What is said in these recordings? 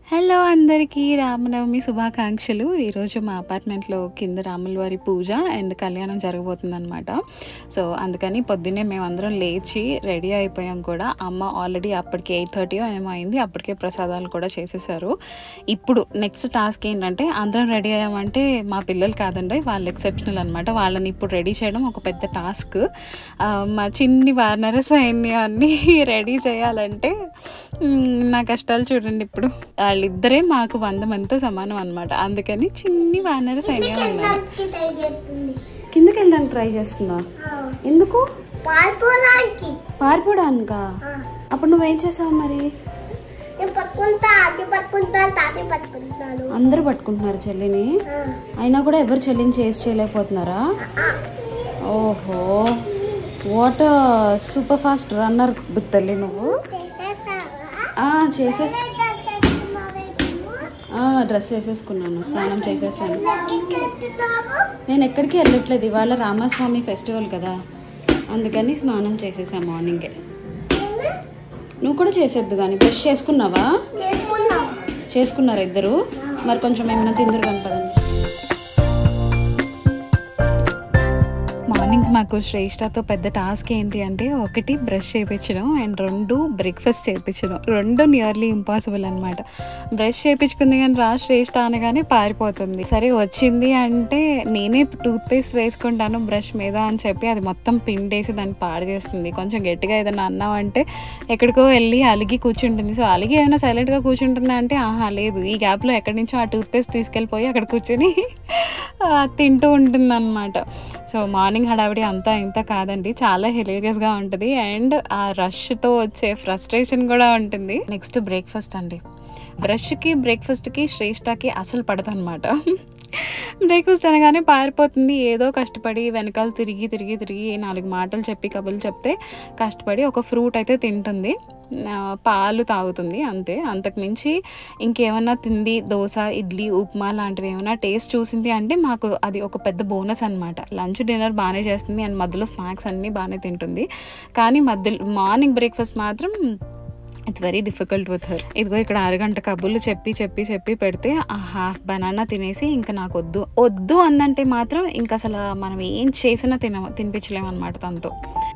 Hello అందరికీ రామనవమి శుభాకాంక్షలు ఈరోజు మా అపార్ట్మెంట్లో కింద రాముల వారి పూజ అండ్ కళ్యాణం జరగబోతుందన్నమాట సో అందుకని పొద్దున్నే మేమందరం లేచి రెడీ అయిపోయాం కూడా అమ్మ ఆల్రెడీ అప్పటికి ఎయిట్ థర్టీ ఏమో అయింది అప్పటికే ప్రసాదాలు కూడా చేసేసారు ఇప్పుడు నెక్స్ట్ టాస్క్ ఏంటంటే అందరం రెడీ అయ్యామంటే మా పిల్లలు కాదండి వాళ్ళు ఎక్సెప్షనల్ అనమాట వాళ్ళని ఇప్పుడు రెడీ చేయడం ఒక పెద్ద టాస్క్ మా చిన్ని వానర సైన్యాన్ని రెడీ చేయాలంటే మ్, నా కష్టాలు చూడండి ఇప్పుడు వాళ్ళిద్దరే మాకు వంద మందితో సమానం అనమాట అందుకని చిన్ని వానర సైన్యం ఉన్నారు కిందకి వెళ్ళడానికి ట్రై చేస్తున్నా ఎందుకు పాల్పోవడానికి పారిపోవడానికా అప్పుడు నువ్వేం చేసావు మరి నేను పట్టుకుంటా అది పట్టుకుంటాను తాత పట్టుకుంటాను అందరూ పట్టుకుంటున్నారు చెల్లిని అయినా కూడా ఎవరు చెల్లిని చేసి చేయలేకపోతున్నారా ఓహో వాట్ సూపర్ ఫాస్ట్ రన్నర్ తల్లి నువ్వు ఆ, చేసే డ్రెస్ వేసేసుకున్నాను స్నానం చేసేసాను నేను ఎక్కడికి వెళ్ళట్లేదు ఇవాళ రామస్వామి ఫెస్టివల్ కదా అందుకని స్నానం చేసేసాను మార్నింగే నువ్వు కూడా చేసేద్దు కానీ బ్రష్ చేసుకున్నావా చేసుకున్నారా ఇద్దరు మరి కొంచెం ఏమైనా తిందరు కనపదండి మార్నింగ్స్ మాకు శ్రేష్టతో పెద్ద టాస్క్ ఏంటి అంటే ఒకటి బ్రష్ చేయించడం అండ్ రెండు బ్రేక్ఫాస్ట్ చేయించడం రెండు నియర్లీ ఇంపాసిబుల్ అనమాట బ్రష్ చేయించుకుంది కానీ రా శ్రేష్ట అనగానే పారిపోతుంది సరే వచ్చింది అంటే నేనే టూత్ పేస్ట్ వేసుకుంటాను బ్రష్ మీద అని చెప్పి అది మొత్తం పిండేసి దాన్ని పాడు చేస్తుంది కొంచెం గట్టిగా ఏదైనా అన్నాం అంటే ఎక్కడికో వెళ్ళి అలిగి కూర్చుంటుంది సో అలిగి ఏమైనా సైలెంట్గా కూర్చుంటుందా అంటే ఆహా లేదు ఈ గ్యాప్లో ఎక్కడి నుంచో ఆ టూత్ పేస్ట్ తీసుకెళ్ళిపోయి అక్కడ కూర్చొని ఆ, తింటూ ఉంటుంది అనమాట సో మార్నింగ్ హడావిడి అంతా ఇంత కాదండి చాలా హిలేరియస్గా ఉంటుంది అండ్ ఆ రష్తో వచ్చే ఫ్రస్ట్రేషన్ కూడా ఉంటుంది నెక్స్ట్ బ్రేక్ఫాస్ట్ అండి బ్రష్కి బ్రేక్ఫాస్ట్కి శ్రేష్టకి అసలు పడదు అనమాట బ్రేక్ఫాస్ట్ అనగానే పారిపోతుంది ఏదో కష్టపడి వెనకాల తిరిగి తిరిగి తిరిగి నాలుగు మాటలు చెప్పి కబుర్లు చెప్తే కష్టపడి ఒక ఫ్రూట్ అయితే తింటుంది ఆ, పాలు తాగుతుంది అంతే అంతకు మించి ఇంకేమన్నా తిండి దోశ ఇడ్లీ ఉప్మా లాంటివి ఏమైనా టేస్ట్ చూసింది అంటే మాకు అది ఒక పెద్ద బోనస్ అనమాట లంచ్ డిన్నర్ బాగానే చేస్తుంది అండ్ మధ్యలో స్నాక్స్ అన్నీ బాగానే తింటుంది కానీ మధ్యలో మార్నింగ్ బ్రేక్ఫాస్ట్ మాత్రం it's very difficult with her ఇదిగో ఇక్కడ అరగంట కబుర్లు చెప్పి చెప్పి చెప్పి పెడితే ఆ హాఫ్ బనానా తినేసి ఇంకా నాకు వద్దు వద్దు అందంటే మాత్రం ఇంకా అసలు మనం ఏం చేసినా తిన తినిపించలేము అనమాట తనతో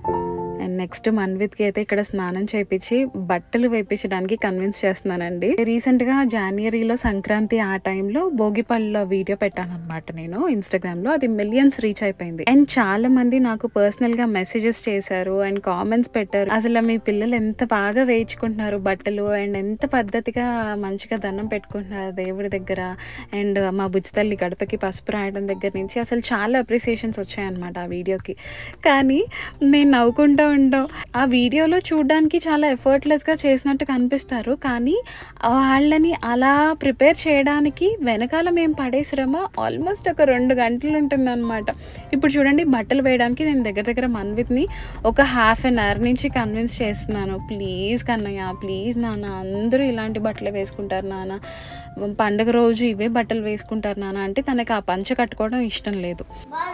అండ్ నెక్స్ట్ మన్విత్కి అయితే ఇక్కడ స్నానం చేయించి బట్టలు వేయించడానికి కన్విన్స్ చేస్తున్నానండి రీసెంట్గా జనవరిలో సంక్రాంతి ఆ టైంలో భోగిపల్లిలో వీడియో పెట్టాను అనమాట నేను ఇన్స్టాగ్రామ్లో అది మిలియన్స్ రీచ్ అయిపోయింది అండ్ చాలా మంది నాకు పర్సనల్గా మెసేజెస్ చేశారు అండ్ కామెంట్స్ పెట్టారు అసలు మీ పిల్లలు ఎంత బాగా వేయించుకుంటున్నారు బట్టలు అండ్ ఎంత పద్ధతిగా మంచిగా దండం పెట్టుకుంటున్నారు దేవుడి దగ్గర అండ్ మా బుజ్జి తల్లి గడపకి పసుపు రాయడం దగ్గర నుంచి అసలు చాలా అప్రిసియేషన్స్ వచ్చాయన్నమాట ఆ వీడియోకి కానీ మేము నవ్వుకుంటూ ఉంటాం ఆ వీడియోలో చూడడానికి చాలా ఎఫర్ట్లెస్గా చేసినట్టు కనిపిస్తారు కానీ వాళ్ళని అలా ప్రిపేర్ చేయడానికి వెనకాల మేము పడే శ్రమ ఆల్మోస్ట్ ఒక రెండు గంటలు ఉంటుందన్నమాట ఇప్పుడు చూడండి బట్టలు వేయడానికి నేను దగ్గర దగ్గర మన్విత్ని ఒక హాఫ్ అన్ అవర్ నుంచి కన్విన్స్ చేస్తున్నాను ప్లీజ్ కన్నయ్య ప్లీజ్ నాన్న అందరూ ఇలాంటి బట్టలు వేసుకుంటారు నాన్న పండగ రోజు ఇవే బట్టలు వేసుకుంటారు నాన్న అంటే తనకి ఆ పంచ కట్టుకోవడం ఇష్టం లేదు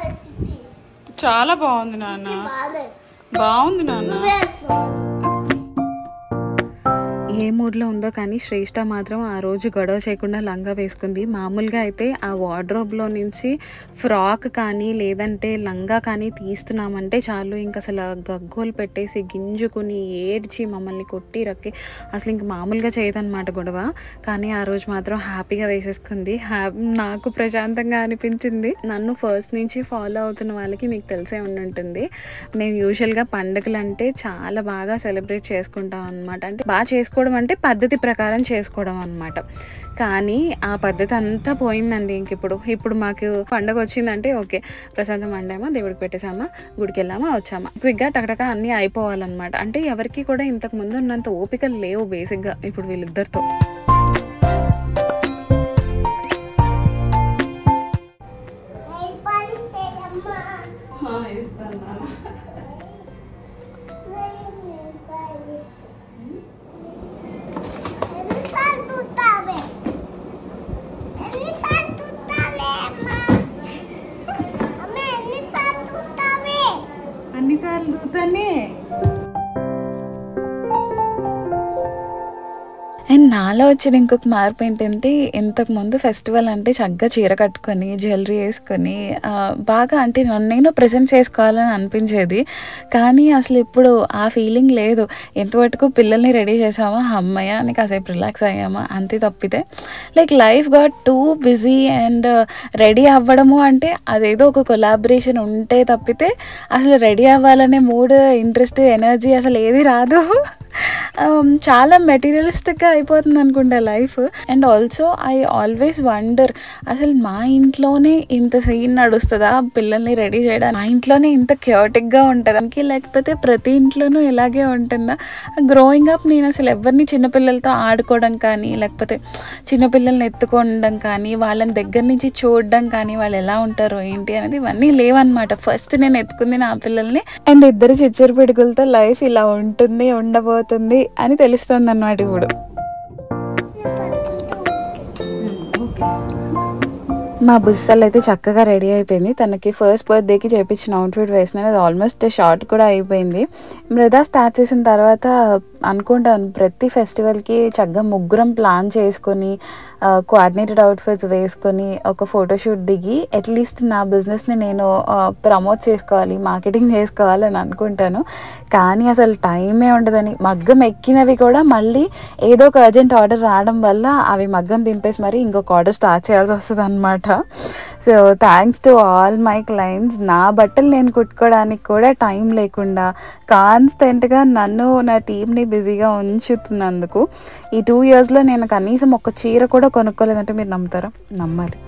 చాలా బాగుంది నాన్న బాగుంది నాన్న ఏ మూడ్లో ఉందో కానీ శ్రేష్ట మాత్రం ఆ రోజు గొడవ చేయకుండా లంగా వేసుకుంది మామూలుగా అయితే ఆ వార్డ్రోబ్లో నుంచి ఫ్రాక్ కానీ లేదంటే లంగా కానీ తీస్తున్నామంటే చాలు ఇంక అసలు గగ్గోలు పెట్టేసి గింజుకుని ఏడ్చి మమ్మల్ని కొట్టి రక్కి అసలు ఇంక మామూలుగా చేయదన్నమాట గొడవ కానీ ఆ రోజు మాత్రం హ్యాపీగా వేసేసుకుంది హ్యా నాకు ప్రశాంతంగా అనిపించింది నన్ను ఫస్ట్ నుంచి ఫాలో అవుతున్న వాళ్ళకి మీకు తెలిసే ఉండి ఉంటుంది మేము యూజువల్గా పండుగలు అంటే చాలా బాగా సెలబ్రేట్ చేసుకుంటాం అనమాట అంటే బాగా చేసుకోవడం అంటే పద్ధతి ప్రకారం చేసుకోవడం అనమాట కానీ ఆ పద్ధతి అంతా పోయిందండి ఇంక ఇప్పుడు ఇప్పుడు మాకు పండగ వచ్చిందంటే ఓకే ప్రసాదం వండామా దేవుడికి పెట్టేసామా గుడికి వెళ్ళామా వచ్చామా క్విక్గా టకటక అన్నీ అయిపోవాలన్నమాట అంటే ఎవరికి కూడా ఇంతకు ముందు ఉన్నంత ఓపికలు లేవు బేసిక్గా ఇప్పుడు వీళ్ళిద్దరితో అన్నిసార్లు దూతానే అండ్ నా నాలో వచ్చిన ఇంకొక మార్పు ఏంటంటే ఇంతకు ముందు ఫెస్టివల్ అంటే చక్కగా చీర కట్టుకొని జ్యువెలరీ వేసుకొని ఆ, బాగా అంటే నన్ను నేను ప్రజెంట్ చేసుకోవాలని అనిపించేది కానీ అసలు ఇప్పుడు ఆ ఫీలింగ్ లేదు ఎంతవరకు పిల్లల్ని రెడీ చేసామా అమ్మయ్య అని కాసేపు రిలాక్స్ అయ్యామా అంతే తప్పితే like life got too busy and ready అవ్వడము అంటే అదేదో ఒక కొలాబరేషన్ ఉంటే తప్పితే అసలు రెడీ అవ్వాలనే మూడ్ ఇంట్రెస్ట్ ఎనర్జీ అసలు ఏది రాదు Um, చాలా మెటీరియలిస్టిక్గా అయిపోతుంది అనుకుంటా life and also I always wonder అసలు మా ఇంట్లోనే ఇంత సీన్ నడుస్తుందా పిల్లల్ని రెడీ చేయడానికి మా ఇంట్లోనే ఇంత క్యూటిక్గా ఉంటుందానికి లేకపోతే ప్రతి ఇంట్లోనూ ఇలాగే ఉంటుందా గ్రోయింగ్ అప్ నేను అసలు ఎవరిని చిన్నపిల్లలతో ఆడుకోవడం కానీ లేకపోతే చిన్నపిల్లల్ని ఎత్తుకోవడం కానీ వాళ్ళని దగ్గర నుంచి చూడడం కానీ వాళ్ళు ఎలా ఉంటారో ఏంటి అనేది ఇవన్నీ లేవన్నమాట ఫస్ట్ నేను ఎత్తుకుంది నా పిల్లల్ని అండ్ ఇద్దరు చిచ్చరు పిడుగులతో లైఫ్ ఇలా ఉంటుంది ఉండబోతుంది అని తెలుస్తుంది అన్నమాట ఇప్పుడు మా బుస్తలు అయితే చక్కగా రెడీ అయిపోయింది తనకి ఫస్ట్ బర్త్డేకి చేపించిన అవుట్ఫిట్ వేసిన అది ఆల్మోస్ట్ షార్ట్ కూడా అయిపోయింది మృదా స్టార్ట్ చేసిన తర్వాత అనుకుంటాను ప్రతి ఫెస్టివల్కి చక్కగా ముగ్గురం ప్లాన్ చేసుకొని కోఆర్డినేటెడ్ అవుట్ఫిట్స్ వేసుకొని ఒక ఫోటోషూట్ దిగి అట్లీస్ట్ నా బిజినెస్ని నేను ప్రమోట్ చేసుకోవాలి మార్కెటింగ్ చేసుకోవాలి అని అనుకుంటాను కానీ అసలు టైమే ఉండదని మగ్గం ఎక్కినవి కూడా మళ్ళీ ఏదో ఒక అర్జెంట్ ఆర్డర్ రావడం వల్ల అవి మగ్గం దింపేసి మరి ఇంకొక ఆర్డర్ స్టార్ట్ చేయాల్సి వస్తుంది అనమాట so thanks to all my clients నా బట్టలు నేను కుట్టుకోవడానికి కూడా టైం లేకుండా కాన్స్టెంట్గా నన్ను నా టీంని బిజీగా ఉంచుతున్నందుకు ఈ టూ ఇయర్స్లో నేను కనీసం ఒక చీర కూడా కొనుక్కోలేదంటే మీరు నమ్ముతారా నమ్మాలి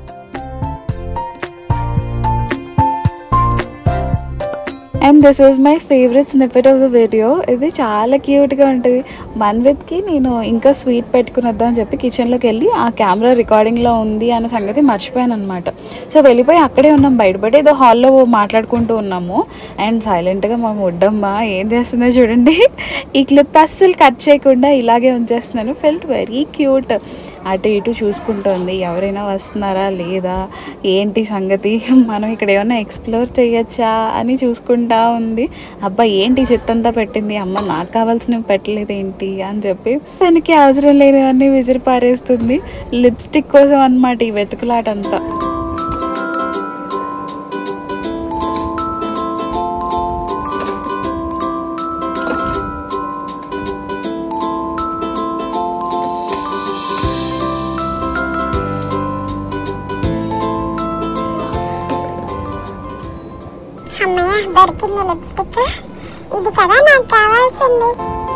and this is my favourite snippet of the video ఇది చాలా క్యూట్గా ఉంటుంది మన్విత్కి నేను ఇంకా స్వీట్ పెట్టుకుని వద్దాం అని చెప్పి కిచెన్లోకి వెళ్ళి ఆ కెమెరా రికార్డింగ్లో ఉంది అన్న సంగతి మర్చిపోయాను అనమాట సో వెళ్ళిపోయి అక్కడే ఉన్నాం బయటపడి ఏదో హాల్లో మాట్లాడుకుంటూ ఉన్నాము అండ్ సైలెంట్గా మా ముడ్డమ్మ ఏం చేస్తుందో చూడండి ఈ క్లిప్ అస్సలు కట్ చేయకుండా ఇలాగే ఉంచేస్తున్నాను ఫెల్ట్ వెరీ క్యూట్ అటు ఇటు చూసుకుంటోంది ఎవరైనా వస్తున్నారా లేదా ఏంటి సంగతి మనం ఇక్కడ ఏమైనా ఎక్స్ప్లోర్ చేయొచ్చా అని చూసుకుంటా ఉంది అబ్బా ఏంటి చిత్తంతా పెట్టింది అమ్మ నాకు కావాల్సినవి పెట్టలేదు ఏంటి అని చెప్పి దానికి అవసరం లేనివన్నీ విసిరి పారేస్తుంది లిప్స్టిక్ కోసం అన్నమాట ఈ వెతుకులాటంతా అమ్మయ్య దొరికింది లిప్స్టిక్ ఇది కదా నాకు కావాల్సింది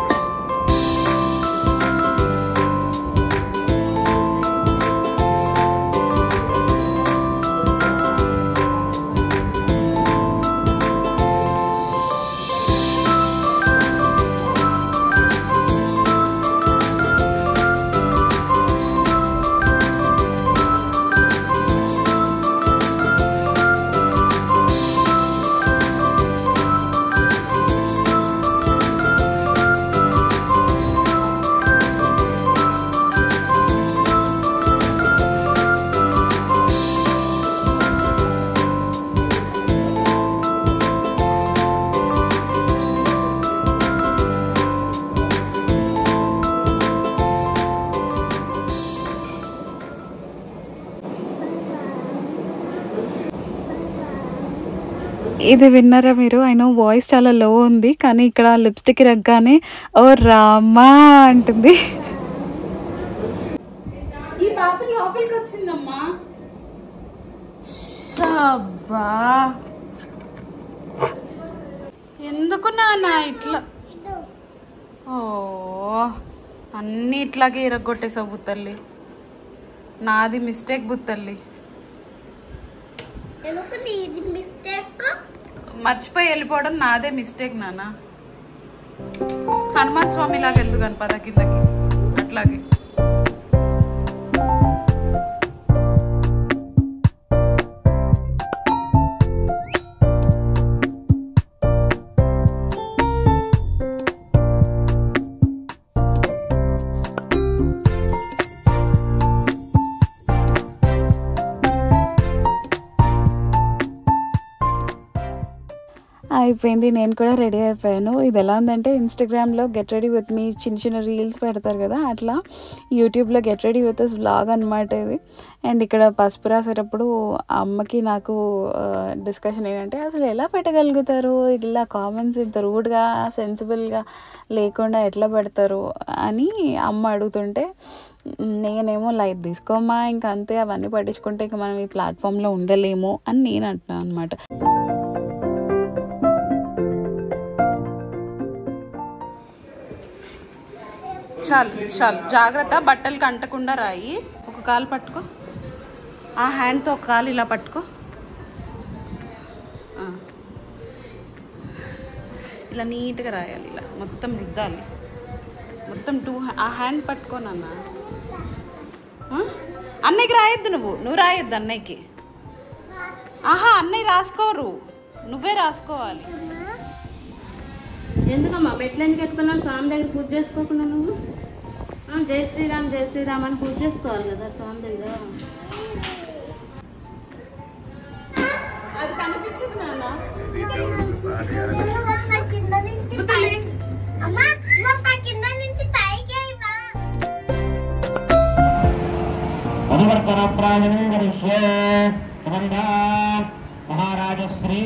ఇది విన్నారా మీరు ఆయన వాయిస్ చాలా లో ఉంది కానీ ఇక్కడ లిప్స్టిక్ రగ్గానే ఓ రామా అంటుంది ఈ పాప లోపలికి వచ్చిందమ్మా అబ్బా ఎందుకు నాన్న ఇట్లా ఓ అన్నీ ఇట్లాగే ఇరగొట్టేసావు బుత్తల్లి నాది మిస్టేక్ బుత్తల్లి ఎందుకు ఇది మిస్టేక్ మర్చిపోయి వెళ్ళిపోవడం నాదే మిస్టేక్ నాన్న హనుమాన్ స్వామి లాగా వెళ్తు కానీ పద కిందకి అట్లాగే అయిపోయింది నేను కూడా రెడీ అయిపోయాను ఇది ఎలా ఉందంటే ఇన్స్టాగ్రామ్లో గెట్ రెడీ విత్ మీ చిన్న చిన్న రీల్స్ పెడతారు కదా అట్లా యూట్యూబ్లో గెట్ రెడీ విత్ వ్లాగ్ అనమాట ఇది అండ్ ఇక్కడ పసుపు రాసేటప్పుడు అమ్మకి నాకు డిస్కషన్ ఏంటంటే అసలు ఎలా పెట్టగలుగుతారు ఇలా కామెంట్స్ ఇంత రూడ్గా సెన్సిబుల్గా లేకుండా ఎట్లా పెడతారు అని అమ్మ అడుగుతుంటే నేనేమో లైట్ తీసుకోమా ఇంకా అంతే అవన్నీ పట్టించుకుంటే ఇంకా మనం ఈ ప్లాట్ఫామ్లో ఉండలేము అని నేను అంటున్నాను అనమాట చాలు చాలు జాగ్రత్త బట్టలు అంటకుండా రాయి ఒక కాలు పట్టుకో ఆ హ్యాండ్తో ఒక కాలు ఇలా పట్టుకో ఆ. ఇలా నీట్గా రాయాలి ఇలా మొత్తం రుద్దాలి మొత్తం టూ ఆ హ్యాండ్ పట్టుకోనన్నా అన్నయ్యకి రాయొద్దు నువ్వు నువ్వు రాయొద్దు అన్నయ్యకి ఆహా అన్నయ్య రాసుకోరు నువ్వే రాసుకోవాలి ఎందుకమ్మా మెట్లు ఎందుకు ఎత్తుకున్నావు స్వామి దగ్గర పూజ చేసుకోకుండా నువ్వు ఆ, జై శ్రీరామ్ జై శ్రీరామ్ అని పూజ చేసుకోవాలి కదా స్వామి దగ్గర అది కనిపించదు నాన్న అమ్మ కింద నుంచి పైకి అమ్మ అమ్మ కింద నుంచి పైకి అయ్యా మధువర్తన ప్రాజనం కరిష్యే సుగంధా మహారాజశ్రీ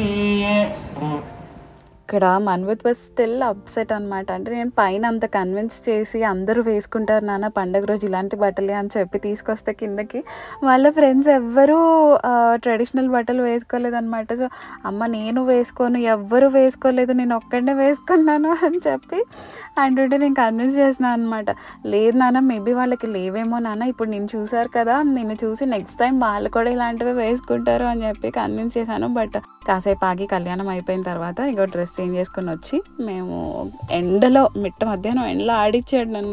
ఇక్కడ మన్విత్ వాజ్ స్టిల్ అప్సెట్ అనమాట అంటే నేను పైన అంత కన్విన్స్ చేసి అందరూ వేసుకుంటారు నాన్న పండగ రోజు ఇలాంటి బట్టలే అని చెప్పి తీసుకొస్తే కిందకి వాళ్ళ ఫ్రెండ్స్ ఎవ్వరూ ట్రెడిషనల్ బట్టలు వేసుకోలేదన్నమాట సో అమ్మ నేను వేసుకోను ఎవ్వరూ వేసుకోలేదు నేను ఒక్కడే వేసుకున్నాను అని చెప్పి అంటుంటే నేను కన్విన్స్ చేసినాను అనమాట లేదు నాన్న మేబీ వాళ్ళకి లేవేమో నాన్న ఇప్పుడు నేను చూసారు కదా నిన్ను చూసి నెక్స్ట్ టైం వాళ్ళు కూడా ఇలాంటివి వేసుకుంటారు అని చెప్పి కన్విన్స్ చేశాను బట్ కాసేపు ఆగి కళ్యాణం అయిపోయిన తర్వాత ఇంకో డ్రెస్ చేంజ్ చేసుకుని వచ్చి మేము ఎండలో మిట్ట మధ్యాహ్నం ఎండలో ఆడిచ్చాడు నన్ను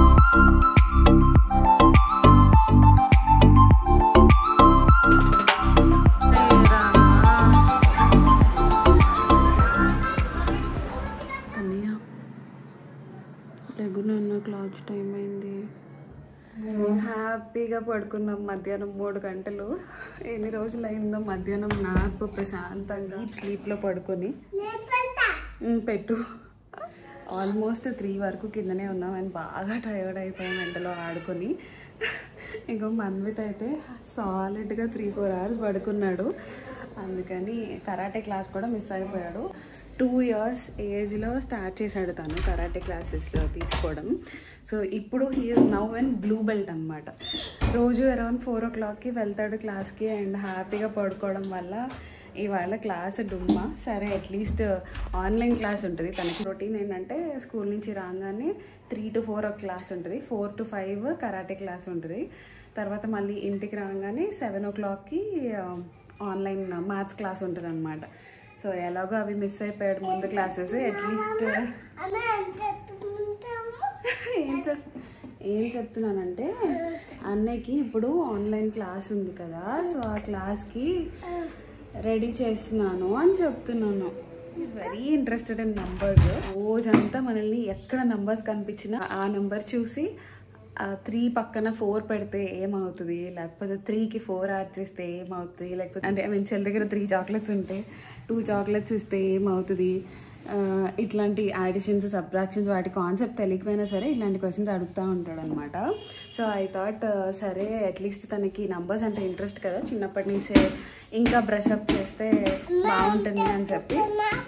అన్నయ్య రెగ్యులర్ క్లాచ్ టైం అయింది హ్యాపీగా పడుకున్నాం మధ్యాహ్నం మూడు గంటలు ఎన్ని రోజులు అయిందో మధ్యాహ్నం నాకు ప్రశాంతంగా డీప్ స్లీప్లో పడుకొని ఉమ్, పెట్టు ఆల్మోస్ట్ త్రీ వరకు కిందనే ఉన్నాం అండ్ బాగా టైర్డ్ అయిపోయాం ఎండలో ఆడుకొని ఇంకో మన్విత్ అయితే సాలిడ్గా త్రీ ఫోర్ అవర్స్ పడుకున్నాడు అందుకని కరాటే క్లాస్ కూడా మిస్ అయిపోయాడు టూ ఇయర్స్ ఏజ్లో స్టార్ట్ చేశాడు తను కరాటే క్లాసెస్ తీసుకోవడం సో ఇప్పుడు he's now and blue belt అనమాట రోజు అరౌండ్ ఫోర్ ఓ క్లాక్కి వెళ్తాడు క్లాస్కి అండ్ హ్యాపీగా పడుకోవడం వల్ల ఇవాళ క్లాస్ డుమ్మా సరే అట్లీస్ట్ ఆన్లైన్ క్లాస్ ఉంటుంది తనకి రొటీన్ ఏంటంటే స్కూల్ నుంచి రాగానే త్రీ టు ఫోర్ ఒక క్లాస్ ఉంటుంది four to five karate class ఉంటుంది తర్వాత మళ్ళీ ఇంటికి రాగానే సెవెన్ ఓ క్లాక్కి ఆన్లైన్ మ్యాథ్స్ క్లాస్ ఉంటుంది అనమాట సో ఎలాగో అవి మిస్ అయిపోయాడు ముందు క్లాసెస్ అట్లీస్ట్ అమ్మ ఎంత ఎత్తుకుంటాము ఏం చెప్ ఏం చెప్తున్నానంటే అన్నయ్యకి ఇప్పుడు ఆన్లైన్ క్లాస్ ఉంది కదా సో ఆ క్లాస్కి రెడీ చేస్తున్నాను అని చెప్తున్నాను is very interested in numbers రోజంతా మనల్ని ఎక్కడ నంబర్స్ కనిపించినా ఆ నెంబర్ చూసి త్రీ పక్కన ఫోర్ పెడితే ఏమవుతుంది లేకపోతే త్రీకి ఫోర్ యాడ్ చేస్తే ఏమవుతుంది లేకపోతే అంటే ఐ మీన్ చెల్లి దగ్గర త్రీ చాక్లెట్స్ ఉంటే టూ చాక్లెట్స్ ఇస్తే ఏమవుతుంది ఆ, ఇట్లాంటి యాడిషన్స్ సబ్ట్రాక్షన్స్ వాటి కాన్సెప్ట్ తెలియకపోయినా సరే ఇట్లాంటి క్వశ్చన్స్ అడుగుతూ ఉంటాడు అనమాట సో ఐ థాట్ సరే అట్లీస్ట్ తనకి నంబర్స్ అంటే ఇంట్రెస్ట్ కదా చిన్నప్పటి నుంచే ఇంకా బ్రష్ అప్ చేస్తే బాగుంటుంది అని చెప్పి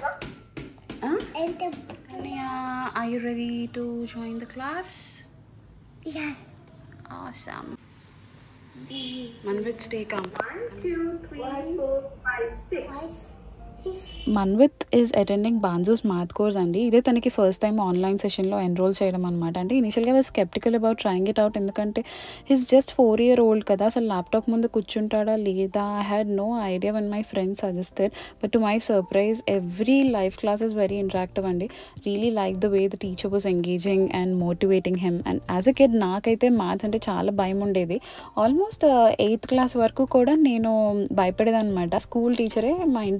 ఎంత I you ready to join the class yes awesome Manvit stay calm Manvit is attending Bhanzu's math course అండి ఇదే తనకి ఫస్ట్ టైం ఆన్లైన్ సెషన్లో ఎన్రోల్ చేయడం అనమాట అంటే ఇనిషియల్గా was sceptical about trying it out ఎందుకంటే his just four year old కదా అసలు ల్యాప్టాప్ ముందు కూర్చుంటాడా లేదా I had no idea one my friends suggested but to my surprise every live class is very interactive అండి really like the way the teacher was engaging and motivating him and as a kid నాకైతే maths అంటే చాలా భయం ఉండేది almost eighth class వరకు కూడా నేను భయపడేదన్నమాట school టీచరే మా ఇంటికి వచ్చి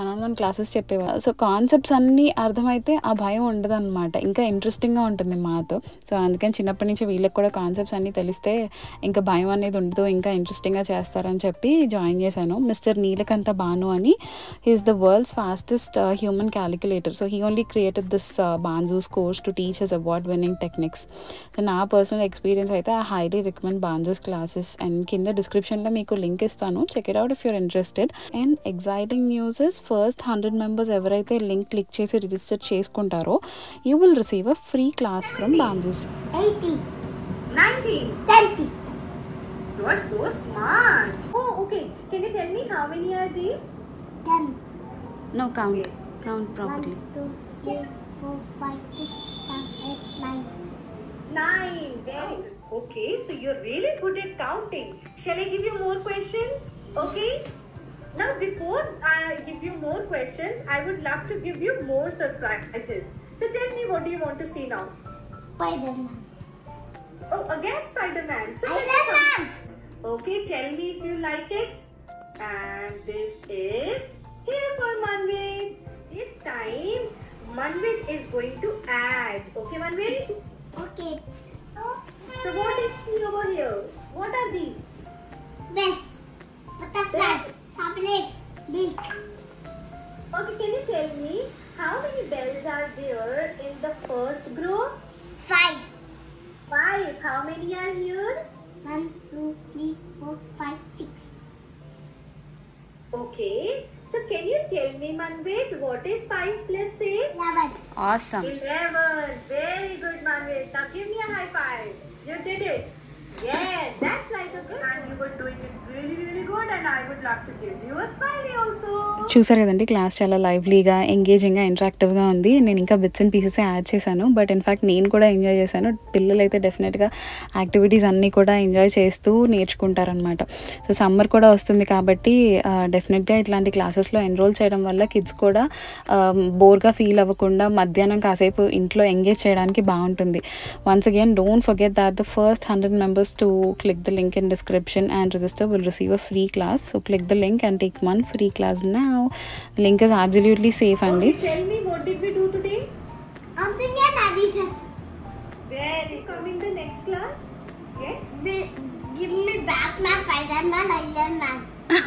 వన్ ఆన్ వన్ క్లాసెస్ చెప్పేవారు సో కాన్సెప్ట్స్ అన్నీ అర్థమైతే ఆ భయం ఉండదు అనమాట ఇంకా ఇంట్రెస్టింగ్గా ఉంటుంది మాతో సో అందుకని చిన్నప్పటి నుంచి వీళ్ళకి కూడా కాన్సెప్ట్స్ అన్నీ తెలిస్తే ఇంకా భయం అనేది ఉండదు ఇంకా ఇంట్రెస్టింగ్గా చేస్తారని చెప్పి జాయిన్ చేశాను మిస్టర్ నీలకంత బాను అని he's the world's fastest human calculator so he only created this Bhanzu's course to teach us award winning techniques so నా పర్సనల్ ఎక్స్పీరియన్స్ అయితే I highly recommend Bhanzu's classes and కింద డిస్క్రిప్షన్లో మీకు లింక్ ఇస్తాను check it out if you're interested and exciting news is first hundred members ఎవరైతే link click చేసి register చేసుకుంటారో you will receive a free class from Bhanzu's 80, 19. 20, You are so smart. Oh, okay. Can you tell me how many are these? 10. No count count 1, properly 2, 3, 4, 5, 6, 7, 8, 9. Nine. Very good. Okay, so you're really good at counting. Shall I give you more questions? Okay. Now, before I give you more questions, I would love to give you more surprises. So tell me, what do you want to see now? Spider-Man. Oh, again Spider-Man. So I tell me love some- man. Okay, tell me if you like it. And this is here for Manvit. This time, Manvit is going to add. Okay, Manvit? Okay. So what is he over here? What are these? Best. Butterfly. Tablet. Beak. Okay, can you tell me how many bells are there in the first group? Five. Five. How many are here? One, two, three, four, five, six. Okay. So can you tell me, Manvit, what is five plus six? Eleven. Awesome 11. Very good, Manvit. Now give me a high five. You did it. Yes, that's like a good. And you were doing it really, really good. And I would love to give you a smiley also. చూసారు కదండి class చాలా లైవ్లీగా ఎంగేజింగ్గా ఇంటరాక్టివ్గా ఉంది నేను ఇంకా bits and pieces add చేశాను but in fact నేను కూడా enjoy చేశాను పిల్లలు అయితే డెఫినెట్గా యాక్టివిటీస్ అన్నీ కూడా ఎంజాయ్ చేస్తూ నేర్చుకుంటారనమాట సో సమ్మర్ కూడా వస్తుంది కాబట్టి డెఫినెట్గా ఇట్లాంటి క్లాసెస్లో ఎన్రోల్ చేయడం వల్ల కిడ్స్ కూడా బోర్గా ఫీల్ అవ్వకుండా మధ్యాహ్నం కాసేపు ఇంట్లో ఎంగేజ్ చేయడానికి బాగుంటుంది once again don't forget that the first hundred members to click the link in description and register will receive a free class so click the link and take one free class now link is absolutely safe అండి Okay, tell me what did we do today? Something and everything. Very come in the next class. Yes. Bi- Give me Batman, Spider-Man, Iron Man.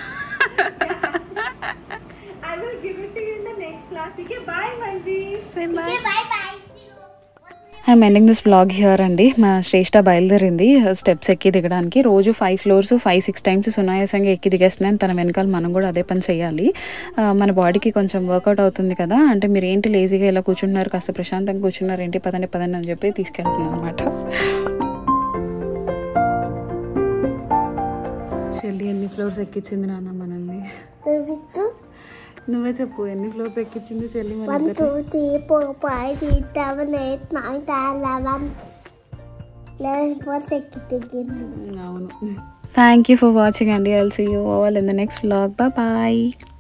I will give it to you in the next class. Okay, bye, Manvit. Okay, bye-bye. I'm ending this vlog here అండి మా శ్రేష్ట బయలుదేరింది steps ఎక్కి దిగడానికి రోజు five floors five six times సునాయాసంగా ఎక్కి దిగేస్తున్నాను తన వెనకాల మనం కూడా అదే పని చేయాలి ఆ, మన బాడీకి కొంచెం వర్కౌట్ అవుతుంది కదా అంటే మీరు ఏంటి లేజీగా ఇలా కూర్చుంటున్నారు కాస్త ప్రశాంతంగా కూర్చున్నారు ఏంటి పదండి పదండి అని చెప్పి తీసుకెళ్తున్నాను అనమాట చెల్లి ఎన్ని ఫ్లోర్స్ ఎక్కించింది నాన్న మనల్ని Two, two, నువ్వే చెప్పు ఎన్ని ఫ్లోర్స్ ఎక్కించింది చెల్లి మన one, ఇద్దరిని? two, three, four, five, six, seven, eight, nine, ten, eleven. Eleven was taking. అవును థ్యాంక్ యూ ఫర్ వాచింగ్ అండి I'll see you all in the next vlog bye